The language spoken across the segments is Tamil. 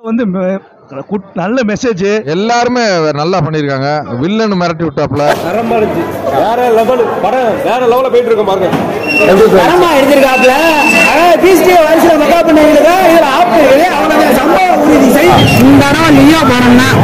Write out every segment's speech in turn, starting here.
வந்து மெ- குட்- நல்ல மெசேஜ் எல்லாருமே நல்லா பண்ணியிருக்காங்க வில்லன் மிரட்டி விட்டாப்ல தரமா இருந்துச்சு வேற லெவல் படம் வேற லெவல்ல போயிட்டு இருக்கோம் பாருங்க தரமா எடுத்திருக்காப்ல பீஸ்டே வயசுல மெகா பண்ணிருக்கா இதுல ஆப் இருக்குது அவனுடைய சம்பவ உறுதி செய் இந்த தடவை லியோ படம் தான்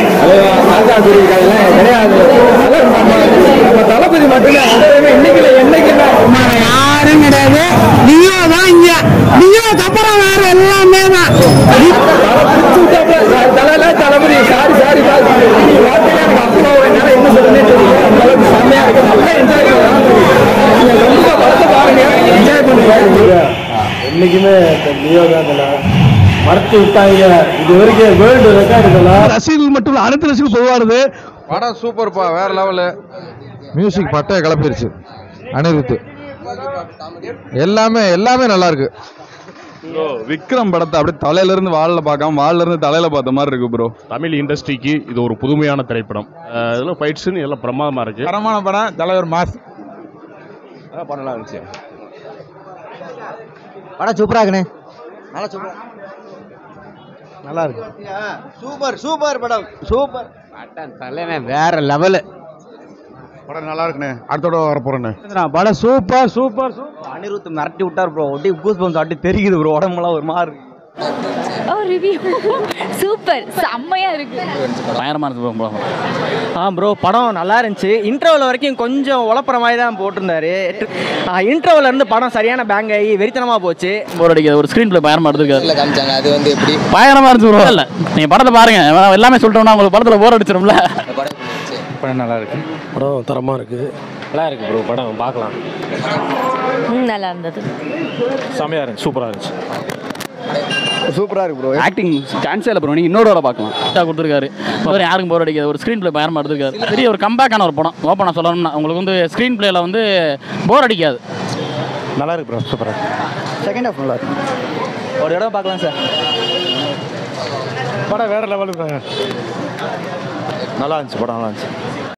கிடையாது அதான் நம்ம நம்ம தளபதி மட்டும்தான் எப்பவுமே இன்னைக்கு இல்லை, என்னைக்கு இல்லை. யாரும் கிடையாது லியோ தான் இங்க லியோக்கு அப்புறம் வேற எல்லாமே தான் பிடிச்சு விட்டாப்புல. தலையில தளபதி சாரி சாரி சாரி வார்த்தையில எனக்கு அவ்வளோ என்னால என்ன சொல்றதுனே தெரியல அந்த அளவுக்கு செம்மையா இருக்கு நல்லா என்ஜாய் பண்ணலாம் நீங்க ரொம்ப படத்தை பாருங்க என்ஜாய் பண்ணுங்க என்னைக்குமே லியோ தான் மறத்து விட்டாங்க இது வரைக்கும் வேர்ல்டு ரெக்கார்டு இதெல்லாம் ரசிகர்கள் மட்டும் இல்ல அனைத்து ரசிகர்கள் போவாருது படம் சூப்பர்ப்பா வேற லெவலு மியூசிக் பட்டையை கிளப்பிருச்சு அனிருத்து எல்லாமே எல்லாமே நல்லா இருக்கு ப்ரோ விக்ரம் படத்தை அப்படியே தலையில இருந்து வால்ல பார்க்காம வால்ல இருந்து தலையில பார்த்த மாதிரி இருக்கு ப்ரோ தமிழ் இண்டஸ்ட்ரிக்கு இது ஒரு புதுமையான திரைப்படம் அஹ் இதெல்லாம் ஃபைட்ஸ்னு எல்லாம் பிரமாதமாக இருக்கு தரமான படம் தலைவர் மாஸ் பண்ணலாம் இருந்துச்சு படம் சூப்பரா இருக்குண்ணே நல்லா சூப்பரா நல்லா இருக்கு சூப்பர் சூப்பர் படம் சூப்பர் தலைவன் வேற லெவலு படம் நல்லா இருக்குண்ணே அடுத்தோட வர போறேன்னு படம் சூப்பர் சூப்பர் சூப்பர் அனிருத் மிரட்டி விட்டார் ப்ரோ அப்படியே கூஸ் பம்ஸ் அப்படியே தெரியுது ப்ரோ உடம்புலாம் ஒரு மாதிரி இருக்கு. ஓ ரிவ்யூ சூப்பர் செம்மையா இருக்கு பயங்கரமாக இருக்கு bro. ஆ ப்ரோ படம் நல்லா இருந்துச்சு இன்டர்வல் வரைக்கும் கொஞ்சம் உழப்புற மாதிரி தான் போட்டிருந்தாரு இன்டர்வல்ல இருந்து படம் சரியான பேங்க் ஆகி வெறித்தனமா போச்சு போர் அடிக்காது ஒரு ஸ்க்ரீன் பிளே பயங்கரமாக எடுத்துருக்காரு காமிச்சாங்க அது வந்து எப்படி பயங்கரமாக இருந்துச்சு ப்ரோ இல்லை நீங்கள் படத்தை பாருங்க எல்லாமே சொல்லிட்டோம்னா உங்களுக்கு படத்தில் போர் அடிச்சிடும்ல படம் நல்லா இருக்கு படம் தரமா இருக்கு நல்லா இருக்கு ப்ரோ படம் பார்க்கலாம் நல்லா இருந்தது செமையா இருந்துச்சு சூப்பரா இருந்துச்சு சூப்பரா இருக்கு ப்ரோ ஆக்டிங் சான்ஸே இல்லை ப்ரோ நீங்கள் இன்னொரு வர பார்க்கலாம் கரெக்டாக கொடுத்துருக்காரு ஒரு யாருக்கும் போர் அடிக்காது ஒரு ஸ்க்ரீன் பிளே பயங்கரமாக எடுத்துருக்காரு பெரிய ஒரு கம்பேக்கான ஒரு படம் ஓப்பனாக சொல்லணும்னா உங்களுக்கு வந்து ஸ்க்ரீன் பிளேல வந்து போர் அடிக்காது நல்லா இருக்கு ப்ரோ சூப்பரா செகண்ட் ஹாஃப் நல்லா இருக்கு ஒரு இடம் பார்க்கலாம் சார் படம் வேற லெவலுக்கு நல்லா இருந்துச்சு படம் நல்லா இருந்துச்சு